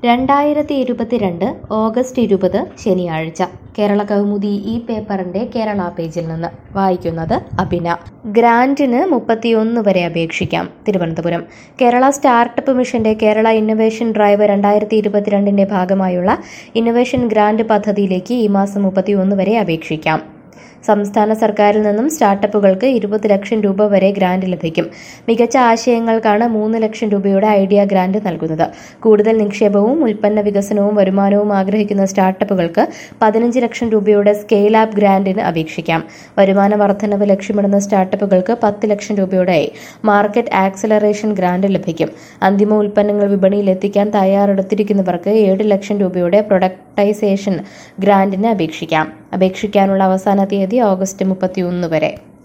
രണ്ടായിരത്തി ഇരുപത്തിരണ്ട് ഓഗസ്റ്റ് ഇരുപത് ശനിയാഴ്ച കേരള കൗമുദി ഈ പേപ്പറിന്റെ കേരള പേജിൽ നിന്ന് വായിക്കുന്നത് അഭിന ഗ്രാന്റിന് മുപ്പത്തിയൊന്ന് വരെ അപേക്ഷിക്കാം തിരുവനന്തപുരം കേരള സ്റ്റാർട്ടപ്പ് മിഷന്റെ കേരള ഇന്നൊവേഷൻ ഡ്രൈവ് രണ്ടായിരത്തി ഇരുപത്തിരണ്ടിന്റെ ഭാഗമായുള്ള ഇന്നൊവേഷൻ ഗ്രാന്റ് പദ്ധതിയിലേക്ക് ഈ മാസം മുപ്പത്തിയൊന്ന് വരെ അപേക്ഷിക്കാം സംസ്ഥാന സർക്കാരിൽ നിന്നും സ്റ്റാർട്ടപ്പുകൾക്ക് ഇരുപത് ലക്ഷം രൂപ വരെ ഗ്രാന്റ് ലഭിക്കും മികച്ച ആശയങ്ങൾക്കാണ് മൂന്ന് ലക്ഷം രൂപയുടെ ഐഡിയ ഗ്രാന്റ് നൽകുന്നത് കൂടുതൽ നിക്ഷേപവും ഉൽപ്പന്ന വികസനവും വരുമാനവും ആഗ്രഹിക്കുന്ന സ്റ്റാർട്ടപ്പുകൾക്ക് പതിനഞ്ച് ലക്ഷം രൂപയുടെ സ്കെയിൽ ആപ്പ് ഗ്രാന്റിന് അപേക്ഷിക്കാം വരുമാന വർധനവ് ലക്ഷ്യമിടുന്ന സ്റ്റാർട്ടപ്പുകൾക്ക് പത്ത് ലക്ഷം രൂപയുടെ മാർക്കറ്റ് ആക്സലറേഷൻ ഗ്രാന്റ് ലഭിക്കും അന്തിമ ഉൽപ്പന്നങ്ങൾ വിപണിയിൽ എത്തിക്കാൻ തയ്യാറെടുത്തിരിക്കുന്നവർക്ക് ഏഴ് ലക്ഷം രൂപയുടെ പ്രൊഡക്ടൈസേഷൻ ഗ്രാന്റിന് അപേക്ഷിക്കാം അപേക്ഷിക്കാനുള്ള അവസാന തീയതി ഓഗസ്റ്റ് മുപ്പത്തിയൊന്ന് വരെ